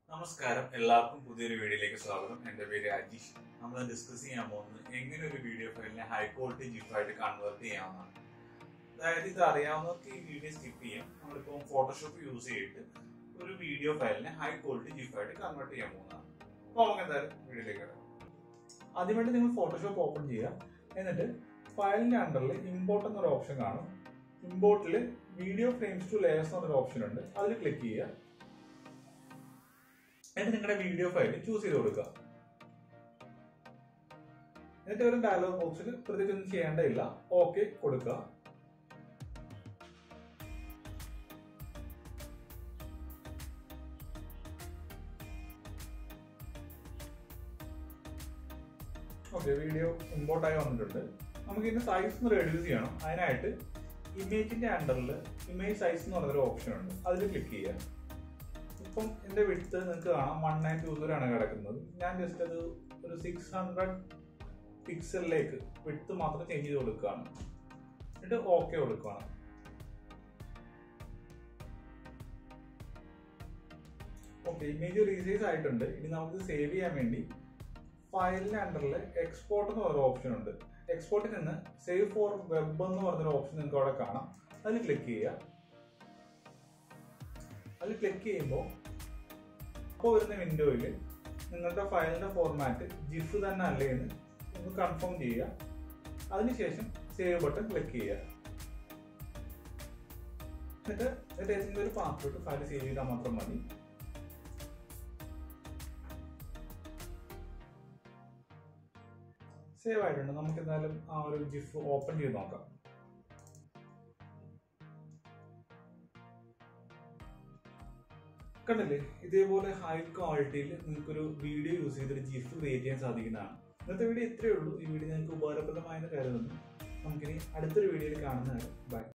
നമസ്കാരം എല്ലാവർക്കും പുതിയൊരു വീഡിയോയിലേക്ക് സ്വാഗതം എന്റെ പേര് അജീഷ് നമ്മൾ ഡിസ്കസ് ചെയ്യാൻ പോകുന്നത് എങ്ങനെ ഒരു വീഡിയോ ഫയലിനെ ഹൈ ക്വാളിറ്റി ജിഫ് ആയിട്ട് കൺവേർട്ട് ചെയ്യാവുന്നതാണ് അതായത് ഇത് അറിയാവുന്നവർക്ക് ഈ വീഡിയോ സ്കിപ്പ് ചെയ്യാം നമ്മളിപ്പോൾ ഫോട്ടോഷോപ്പ് യൂസ് ചെയ്തിട്ട് ഒരു വീഡിയോ ഫയലിനെ ഹൈ ക്വാളിറ്റി ജിഫ് ആയിട്ട് കൺവേർട്ട് ചെയ്യാൻ പോകുന്നതാണ് അപ്പോൾ നമുക്ക് എന്തായാലും വീഡിയോയിലേക്ക് കിടക്കാം ആദ്യമായിട്ട് നിങ്ങൾ ഫോട്ടോഷോപ്പ് ഓപ്പൺ ചെയ്യുക എന്നിട്ട് ഫയലിന്റെ അണ്ടറിൽ ഇമ്പോർട്ട് എന്നൊരു ഓപ്ഷൻ കാണും ഇമ്പോർട്ടിൽ വീഡിയോ ഫ്രെയിംസ് ടു ലേയേഴ്സ് എന്നൊരു ഓപ്ഷൻ ഉണ്ട് അതിൽ ക്ലിക്ക് ചെയ്യുക എന്നിട്ട് നിങ്ങളുടെ വീഡിയോ ഫയൽ ചൂസ് ചെയ്ത് കൊടുക്കുക എന്നിട്ട് ഒരു ഡയലോഗ് ബോക്സിൽ പ്രത്യേകിച്ച് ഒന്നും ചെയ്യേണ്ടതില്ല ഓക്കെ കൊടുക്കുക ഓക്കെ വീഡിയോ ഇമ്പോർട്ട് ആയി വന്നിട്ടുണ്ട് നമുക്ക് ഇതിന്റെ സൈസ് ഒന്ന് റെഡ്യൂസ് ചെയ്യണം അതിനായിട്ട് ഇമേജിന്റെ അണ്ടറിൽ ഇമേജ് സൈസ് എന്ന് പറഞ്ഞൊരു ഓപ്ഷൻ ഉണ്ട് അതിൽ ക്ലിക്ക് ചെയ്യുക ഇപ്പം എന്റെ വിടുത്ത് നിങ്ങൾക്ക് കാണാം വൺ നയൻ ടു സീറോ ആണ് കിടക്കുന്നത് ഞാൻ ജസ്റ്റ് അത് ഒരു സിക്സ് ഹൺഡ്രഡ് പിക്സലിലേക്ക് വിടുത്ത് മാത്രം ചേഞ്ച് ചെയ്ത് കൊടുക്കുകയാണ് എന്നിട്ട് ഓക്കെ കൊടുക്കുകയാണ് ഓക്കെ ഇമേജ് റീസൈസ് ആയിട്ടുണ്ട് ഇനി നമുക്ക് സേവ് ചെയ്യാൻ വേണ്ടി ഫയലിന്റെ അണ്ടറിൽ എക്സ്പോർട്ട് എന്ന് പറഞ്ഞ ഓപ്ഷൻ ഉണ്ട് എക്സ്പോർട്ടിൽ നിന്ന് സേവ് ഫോർ വെബ് എന്ന് പറഞ്ഞൊരു ഓപ്ഷൻ നിങ്ങൾക്ക് അവിടെ കാണാം അതിൽ ക്ലിക്ക് ചെയ്യുക അതിൽ ക്ലിക്ക് ചെയ്യുമ്പോൾ അപ്പോൾ വരുന്ന വിൻഡോയിൽ നിങ്ങളുടെ ഫയലിന്റെ ഫോർമാറ്റ് ജിഫ് തന്നെ അല്ലേ എന്ന് ഒന്ന് കൺഫേം ചെയ്യുക അതിനുശേഷം സേവ് ബട്ടൺ ക്ലിക്ക് ചെയ്യുക എന്നിട്ട് എന്നിട്ട് ഏതെങ്കിലും ഒരു പാസ്വേഡ് ഫയൽ സേവ് ചെയ്താൽ മാത്രം മതി സേവ് ആയിട്ടുണ്ട് നമുക്ക് എന്തായാലും ആ ഒരു ജിഫ് ഓപ്പൺ ചെയ്ത് നോക്കാം കണ്ടില്ലേ ഇതേപോലെ ഹൈ ക്വാളിറ്റിയിൽ നിങ്ങൾക്കൊരു വീഡിയോ യൂസ് ചെയ്തൊരു ജിഫ് ക്രിയേറ്റ് ചെയ്യാൻ സാധിക്കുന്നതാണ് ഇന്നത്തെ വീഡിയോ ഇത്രയേ ഉള്ളൂ ഈ വീഡിയോ നിങ്ങൾക്ക് ഉപകാരപ്രദമായെന്ന് കരുതുന്നു നമുക്കിനി അടുത്തൊരു വീഡിയോയിൽ കാണുന്നതാണ് ബൈ